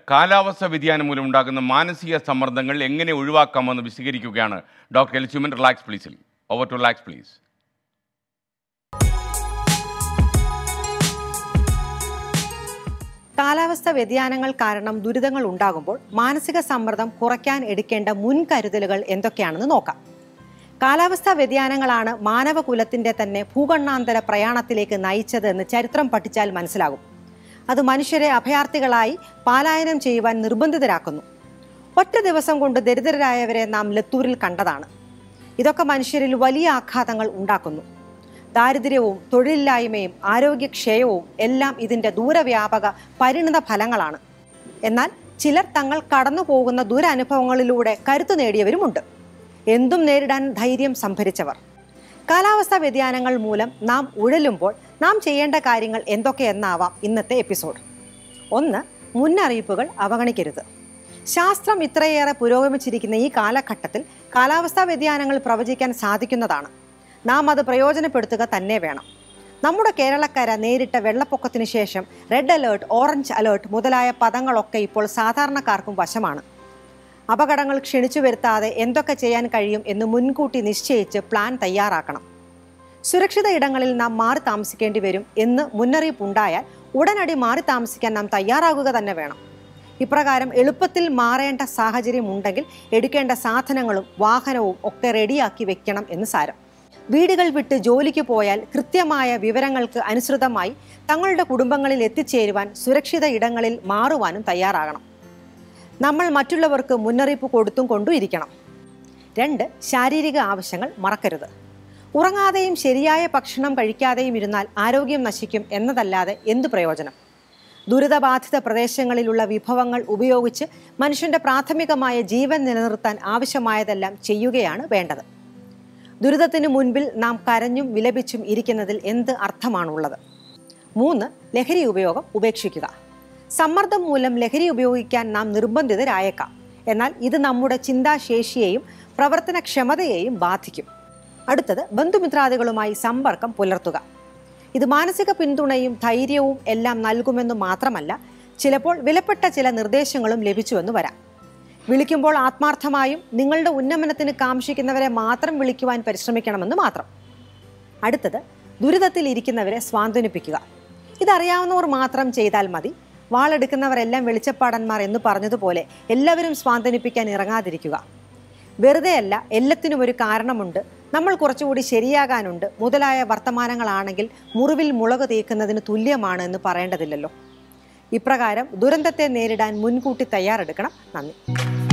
കാലാവസ്ഥ വ്യതിയാനം മൂലം ഉണ്ടാകുന്ന മാനസിക സമ്മർദ്ദങ്ങൾ എങ്ങനെ ഒഴിവാക്കാമെന്ന് വിശദീകരിക്കുകയാണ് ഡോക്ടർ എൽസ്യൂമൻ റിലാക്സ് പ്ലീസിൽ ഓവർ ടു റിലാക്സ് പ്ലീസ് കാലാവസ്ഥ വ്യതിയാനങ്ങൾ കാരണം ദുരിതങ്ങൾ ഉണ്ടാകുമ്പോൾ മാനസിക സമ്മർദ്ദം കുറയ്ക്കാൻ എടുക്കേണ്ട മുൻകരുതലുകൾ എന്തൊക്കെയാണെന്ന് നോക്കാം കാലാവസ്ഥാ വ്യതിയാനങ്ങളാണ് മാനവകുലത്തിന്റെ തന്നെ ഭൂഖണ്ഡാന്തര പ്രയാണത്തിലേക്ക് നയിച്ചത് എന്ന് ചരിത്രം പഠിച്ചാൽ മനസ്സിലാകും അത് മനുഷ്യരെ അഭയാർത്ഥികളായി പാലായനം ചെയ്യുവാൻ നിർബന്ധിതരാക്കുന്നു ഒറ്റ ദിവസം കൊണ്ട് ദരിദ്രരായവരെ നാം ലത്തൂരിൽ കണ്ടതാണ് ഇതൊക്കെ മനുഷ്യരിൽ വലിയ ആഘാതങ്ങൾ ഉണ്ടാക്കുന്നു ദാരിദ്ര്യവും തൊഴിലില്ലായ്മയും ആരോഗ്യക്ഷയവും എല്ലാം ഇതിന്റെ ദൂരവ്യാപക പരിണിത ഫലങ്ങളാണ് എന്നാൽ ചിലർ തങ്ങൾ കടന്നു പോകുന്ന ദുരനുഭവങ്ങളിലൂടെ കരുത്തു നേടിയവരുമുണ്ട് എന്തും നേരിടാൻ ധൈര്യം സംഭരിച്ചവർ കാലാവസ്ഥാ വ്യതിയാനങ്ങൾ മൂലം നാം ഉഴലുമ്പോൾ നാം ചെയ്യേണ്ട കാര്യങ്ങൾ എന്തൊക്കെയെന്നാവാം ഇന്നത്തെ എപ്പിസോഡ് ഒന്ന് മുന്നറിയിപ്പുകൾ അവഗണിക്കരുത് ശാസ്ത്രം ഇത്രയേറെ പുരോഗമിച്ചിരിക്കുന്ന ഈ കാലഘട്ടത്തിൽ കാലാവസ്ഥാ വ്യതിയാനങ്ങൾ പ്രവചിക്കാൻ സാധിക്കുന്നതാണ് നാം അത് പ്രയോജനപ്പെടുത്തുക തന്നെ വേണം നമ്മുടെ കേരളക്കര നേരിട്ട വെള്ളപ്പൊക്കത്തിനു ശേഷം റെഡ് അലേർട്ട് ഓറഞ്ച് അലേർട്ട് മുതലായ പദങ്ങളൊക്കെ ഇപ്പോൾ സാധാരണക്കാർക്കും വശമാണ് അപകടങ്ങൾ ക്ഷണിച്ചു വരുത്താതെ എന്തൊക്കെ ചെയ്യാൻ കഴിയും എന്ന് മുൻകൂട്ടി നിശ്ചയിച്ച് പ്ലാൻ തയ്യാറാക്കണം സുരക്ഷിത ഇടങ്ങളിൽ നാം മാറി താമസിക്കേണ്ടി വരും എന്ന് മുന്നറിയിപ്പുണ്ടായാൽ ഉടനടി മാറി താമസിക്കാൻ നാം തയ്യാറാകുക തന്നെ വേണം ഇപ്രകാരം എളുപ്പത്തിൽ മാറേണ്ട സാഹചര്യം ഉണ്ടെങ്കിൽ എടുക്കേണ്ട സാധനങ്ങളും വാഹനവും ഒക്കെ റെഡിയാക്കി വെക്കണം എന്ന് സാരം വീടുകൾ വിട്ട് ജോലിക്ക് പോയാൽ കൃത്യമായ വിവരങ്ങൾക്ക് അനുസൃതമായി തങ്ങളുടെ കുടുംബങ്ങളിൽ എത്തിച്ചേരുവാൻ സുരക്ഷിത ഇടങ്ങളിൽ മാറുവാനും തയ്യാറാകണം നമ്മൾ മറ്റുള്ളവർക്ക് മുന്നറിയിപ്പ് കൊടുത്തും കൊണ്ടും ഇരിക്കണം രണ്ട് ശാരീരിക ആവശ്യങ്ങൾ മറക്കരുത് ഉറങ്ങാതെയും ശരിയായ ഭക്ഷണം കഴിക്കാതെയും ഇരുന്നാൽ ആരോഗ്യം നശിക്കും എന്നതല്ലാതെ എന്തു പ്രയോജനം ദുരിതബാധിത പ്രദേശങ്ങളിലുള്ള വിഭവങ്ങൾ ഉപയോഗിച്ച് മനുഷ്യന്റെ പ്രാഥമികമായ ജീവൻ നിലനിർത്താൻ ആവശ്യമായതെല്ലാം ചെയ്യുകയാണ് വേണ്ടത് ദുരിതത്തിന് മുൻപിൽ നാം കരഞ്ഞും വിലപിച്ചും ഇരിക്കുന്നതിൽ എന്ത് അർത്ഥമാണുള്ളത് മൂന്ന് ലഹരി ഉപയോഗം ഉപേക്ഷിക്കുക സമ്മർദ്ദം മൂലം ലഹരി ഉപയോഗിക്കാൻ നാം നിർബന്ധിതരായേക്കാം എന്നാൽ ഇത് നമ്മുടെ ചിന്താശേഷിയെയും പ്രവർത്തനക്ഷമതയെയും ബാധിക്കും അടുത്തത് ബന്ധുമിത്രാദികളുമായി സമ്പർക്കം പുലർത്തുക ഇത് മാനസിക പിന്തുണയും ധൈര്യവും എല്ലാം നൽകുമെന്ന് മാത്രമല്ല ചിലപ്പോൾ വിലപ്പെട്ട ചില നിർദ്ദേശങ്ങളും ലഭിച്ചുവെന്ന് വരാം വിളിക്കുമ്പോൾ ആത്മാർത്ഥമായും നിങ്ങളുടെ ഉന്നമനത്തിന് കാംക്ഷിക്കുന്നവരെ മാത്രം വിളിക്കുവാൻ പരിശ്രമിക്കണമെന്ന് മാത്രം അടുത്തത് ദുരിതത്തിൽ ഇരിക്കുന്നവരെ സ്വാന്തനിപ്പിക്കുക ഇതറിയാവുന്നവർ മാത്രം ചെയ്താൽ മതി വാളെടുക്കുന്നവരെല്ലാം വെളിച്ചപ്പാടന്മാർ എന്ന് പറഞ്ഞതുപോലെ എല്ലാവരും സ്വാന്തനിപ്പിക്കാൻ ഇറങ്ങാതിരിക്കുക വെറുതെയല്ല എല്ലാത്തിനും ഒരു കാരണമുണ്ട് നമ്മൾ കുറച്ചുകൂടി ശരിയാകാനുണ്ട് മുതലായ വർത്തമാനങ്ങളാണെങ്കിൽ മുറിവിൽ മുളക് തേക്കുന്നതിന് തുല്യമാണ് എന്ന് പറയേണ്ടതില്ലല്ലോ ഇപ്രകാരം ദുരന്തത്തെ നേരിടാൻ മുൻകൂട്ടി തയ്യാറെടുക്കണം നന്ദി